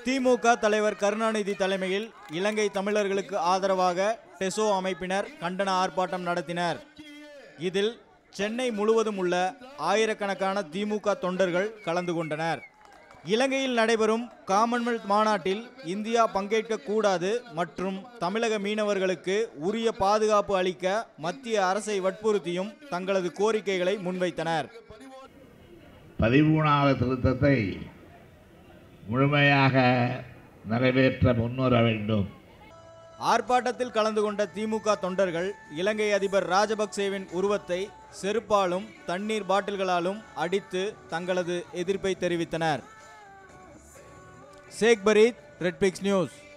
திமுக தலைவர் கருணாநிதி தலைமையில் இலங்கை தமிழர்களுக்கு ஆதரவாக டெசோ அமைப்பினர் கண்டன ஆர்ப்பாட்டம் நடத்தினர் இதில் சென்னை முழுவதும் உள்ள ஆயிரக்கணக்கான திமுக தொண்டர்கள் கலந்து கொண்டனர் இலங்கையில் நடைபெறும் காமன்வெல்த் மாநாட்டில் இந்தியா பங்கேற்க கூடாது மற்றும் தமிழக மீனவர்களுக்கு உரிய பாதுகாப்பு அளிக்க மத்திய அரசை வற்புறுத்தியும் தங்களது கோரிக்கைகளை முன்வைத்தனர் பதிமூணாவது திருத்தத்தை முழுமையாக நிறைவேற்ற முன்வர வேண்டும் ஆர்ப்பாட்டத்தில் கலந்து கொண்ட திமுக தொண்டர்கள் இலங்கை அதிபர் ராஜபக்சேவின் உருவத்தை செருப்பாலும் தண்ணீர் பாட்டில்களாலும் அடித்து தங்களது எதிர்ப்பை தெரிவித்தனர் சேக் பரீத் ரெட்பிக்ஸ் நியூஸ்